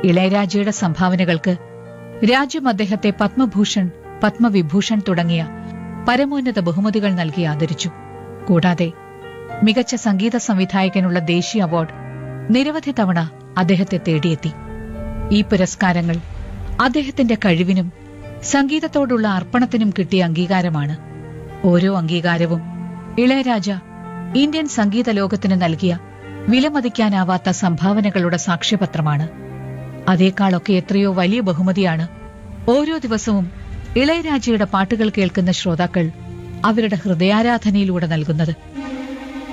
ഇളയരാജയുടെ സംഭാവനകൾക്ക് രാജ്യം അദ്ദേഹത്തെ പത്മഭൂഷൺ പത്മവിഭൂഷൺ തുടങ്ങിയ പരമോന്നത ബഹുമതികൾ നൽകി ആദരിച്ചു കൂടാതെ മികച്ച സംഗീത സംവിധായകനുള്ള ദേശീയ അവാർഡ് നിരവധി തവണ അദ്ദേഹത്തെ തേടിയെത്തി ഈ പുരസ്കാരങ്ങൾ അദ്ദേഹത്തിന്റെ കഴിവിനും സംഗീതത്തോടുള്ള അർപ്പണത്തിനും കിട്ടിയ അംഗീകാരമാണ് ഓരോ അംഗീകാരവും ഇളയരാജ ഇന്ത്യൻ സംഗീത ലോകത്തിന് നൽകിയ വിലമതിക്കാനാവാത്ത സംഭാവനകളുടെ സാക്ഷ്യപത്രമാണ് അതേക്കാളൊക്കെ എത്രയോ വലിയ ബഹുമതിയാണ് ഓരോ ദിവസവും ഇളയരാജയുടെ പാട്ടുകൾ കേൾക്കുന്ന ശ്രോതാക്കൾ അവരുടെ ഹൃദയാരാധനയിലൂടെ നൽകുന്നത്